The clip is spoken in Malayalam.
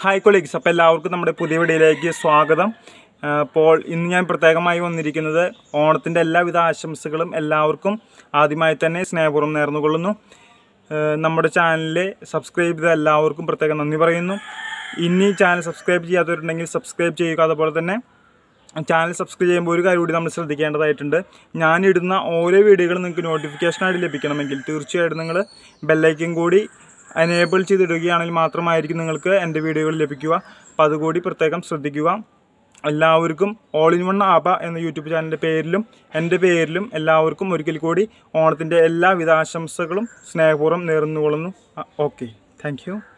ഹായ് കൊളീഗ്സ് അപ്പോൾ എല്ലാവർക്കും നമ്മുടെ പുതിയ വീഡിയോയിലേക്ക് സ്വാഗതം ആ, അപ്പോൾ ഇന്ന് ഞാൻ പ്രത്യേകമായി വന്നിരിക്കുന്നത് ഓണത്തിൻ്റെ എല്ലാവിധ ആശംസകളും എല്ലാവർക്കും ആദ്യമായി തന്നെ സ്നേഹപൂർവ്വം നേർന്നുകൊള്ളുന്നു ആ, നമ്മുടെ ചാനലിൽ സബ്സ്ക്രൈബ് ചെയ്ത എല്ലാവർക്കും പ്രത്യേകം നന്ദി പറയുന്നു ഇനി ചാനൽ സബ്സ്ക്രൈബ് ചെയ്യാത്തവരുണ്ടെങ്കിൽ സബ്സ്ക്രൈബ് ചെയ്യുക അതുപോലെ തന്നെ ചാനൽ സബ്സ്ക്രൈബ് ചെയ്യുമ്പോൾ ഒരു കാര്യം കൂടി നമ്മൾ ശ്രദ്ധിക്കേണ്ടതായിട്ടുണ്ട് ഞാനിടുന്ന ഓരോ വീഡിയോകളും നിങ്ങൾക്ക് നോട്ടിഫിക്കേഷനായിട്ട് ലഭിക്കണമെങ്കിൽ തീർച്ചയായിട്ടും നിങ്ങൾ ബെല്ലൈക്കൻ കൂടി എനേബിൾ ചെയ്തിടുകയാണെങ്കിൽ മാത്രമായിരിക്കും നിങ്ങൾക്ക് എൻ്റെ വീഡിയോകൾ ലഭിക്കുക അപ്പോൾ അതുകൂടി പ്രത്യേകം ശ്രദ്ധിക്കുക എല്ലാവർക്കും ഓൾ ഇൻ വൺ ആബ എന്ന യൂട്യൂബ് ചാനലിൻ്റെ പേരിലും എൻ്റെ പേരിലും എല്ലാവർക്കും ഒരിക്കൽ കൂടി ഓണത്തിൻ്റെ എല്ലാവിധ ആശംസകളും സ്നേഹപൂർവ്വം നേർന്നുകൊള്ളുന്നു ഓക്കെ താങ്ക് യു